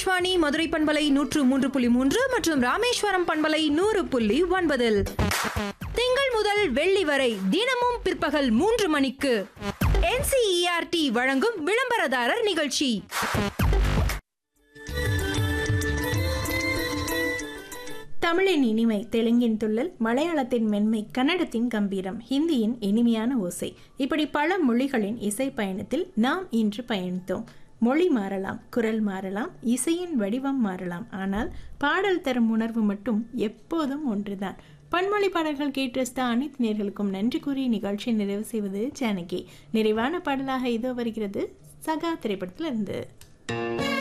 ஆகாஷ்வாணி மதுரை பண்பலை நூற்று மூன்று புள்ளி மூன்று மற்றும் ராமேஸ்வரம் பண்பலை நூறு புள்ளி ஒன்பதில் திங்கள் முதல் வெள்ளி வரை தினமும் பிற்பகல் மூன்று மணிக்கு என்சிஇஆர்டி வழங்கும் விளம்பரதாரர் நிகழ்ச்சி தமிழின் இனிமை தெலுங்கின் துள்ளல் மலையாளத்தின் மென்மை கன்னடத்தின் கம்பீரம் ஹிந்தியின் இனிமையான ஓசை இப்படி பல மொழிகளின் இசை பயணத்தில் நாம் இன்று பயணித்தோம் மொழி மாறலாம் குரல் மாறலாம் இசையின் வடிவம் மாறலாம் ஆனால் பாடல் தரும் உணர்வு மட்டும் எப்போதும் ஒன்றுதான் பன்மொழி பாடல்கள் கேட்டு ரசித்த அனைத்து நேர்களுக்கும் நன்றி கூறி நிகழ்ச்சியை நிறைவு செய்வது ஜானகி நிறைவான பாடலாக இதோ வருகிறது சகா திரைப்படத்திலிருந்து